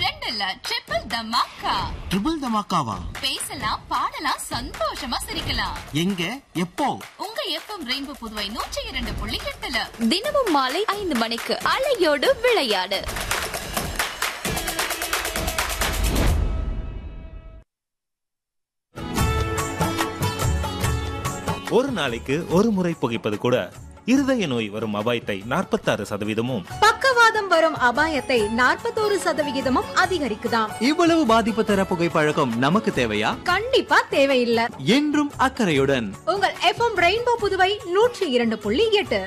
ரெண்டு இல்ல triple dhamaka triple தமாக்காவா பேசலாம் பாடலாம் சந்தோஷமா சிரிக்கலாம் எங்க எப்போ உங்க எஃப்எம் ரெயின்போ புதுவை நூற்றி இரண்டு புள்ளி எட்டுல தினமும் மாலை ஐந்து மணிக்கு அலையோடு விளையாடு ஒரு நாளைக்கு ஒரு முறை புகைப்பது கூட இருதய நோய் வரும் அபாயத்தை நாற்பத்தாறு சதவீதமும் பக்கவாதம் வரும் அபாயத்தை நாற்பத்தோரு சதவிகிதமும் அதிகரிக்குதாம் இவ்வளவு பாதிப்பு தர புகைப்பழக்கம் நமக்கு தேவையா கண்டிப்பா தேவையில்லை என்றும் அக்கறையுடன் உங்கள் எஃப்எம் ரெயின்போ புதுவை நூற்றி இரண்டு புள்ளி எட்டு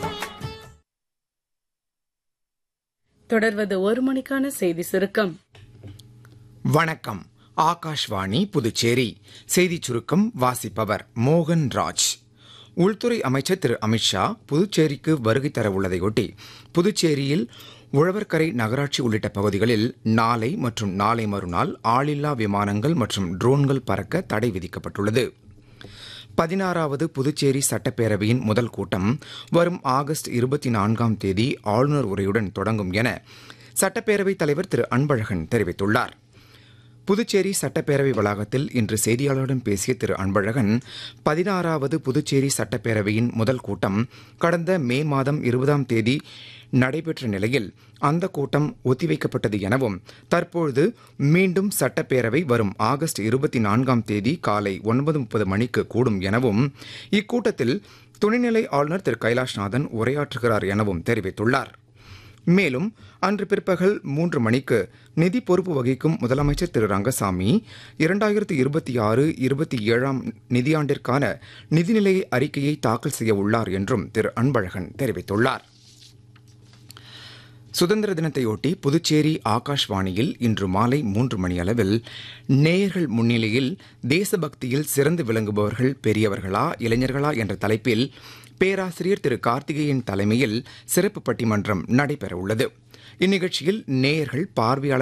தொடர்வது ஒரு மணிக்கான செய்தி சுருக்கம் வணக்கம் ஆகாஷ்வாணி புதுச்சேரி செய்திச் சுருக்கம் வாசிப்பவர் மோகன் ராஜ் உள்துறை அமைச்சர் திரு அமித்ஷா புதுச்சேரிக்கு வருகை தர உள்ளதையொட்டி புதுச்சேரியில் உழவர்கரை நகராட்சி உள்ளிட்ட பகுதிகளில் நாளை மற்றும் நாளை மறுநாள் ஆளில்லா விமானங்கள் மற்றும் ட்ரோன்கள் பறக்க தடை விதிக்கப்பட்டுள்ளது பதினாறாவது புதுச்சேரி சட்டப்பேரவையின் முதல் கூட்டம் வரும் ஆகஸ்ட் இருபத்தி நான்காம் தேதி ஆளுநர் உரையுடன் தொடங்கும் என சட்டப்பேரவைத் தலைவர் திரு அன்பழகன் தெரிவித்துள்ளார் புதுச்சேரி சட்டப்பேரவை வளாகத்தில் இன்று செய்தியாளர்களிடம் பேசிய திரு அன்பழகன் பதினாறாவது புதுச்சேரி சட்டப்பேரவையின் முதல் கூட்டம் கடந்த மே மாதம் இருபதாம் தேதி நடைபெற்ற நிலையில் அந்த கூட்டம் ஒத்திவைக்கப்பட்டது எனவும் தற்பொழுது மீண்டும் சட்டப்பேரவை வரும் ஆகஸ்ட் இருபத்தி நான்காம் தேதி காலை ஒன்பது முப்பது மணிக்கு கூடும் எனவும் இக்கூட்டத்தில் துணைநிலை ஆளுநர் திரு கைலாஷ்நாதன் உரையாற்றுகிறார் எனவும் தெரிவித்துள்ளார் மேலும் அன்று பிற்பகல் மூன்று மணிக்கு நிதி பொறுப்பு வகிக்கும் முதலமைச்சர் திரு ரங்கசாமி இரண்டாயிரத்தி இருபத்தி ஆறு இருபத்தி ஏழாம் நிதியாண்டிற்கான நிதிநிலை அறிக்கையை தாக்கல் செய்ய உள்ளார் என்றும் திரு அன்பழகன் தெரிவித்துள்ளார் சுதந்திர தினத்தையொட்டி புதுச்சேரி ஆகாஷ்வாணியில் இன்று மாலை மூன்று மணி அளவில் நேயர்கள் முன்னிலையில் தேசபக்தியில் சிறந்து விளங்குபவர்கள் பெரியவர்களா இளைஞர்களா என்ற தலைப்பில் பேராசிரியர் திரு கார்த்திகேயன் தலைமையில் சிறப்பு பட்டிமன்றம் நடைபெறவுள்ளது இந்நிகழ்ச்சியில் நேயர்கள் பார்வையாளர்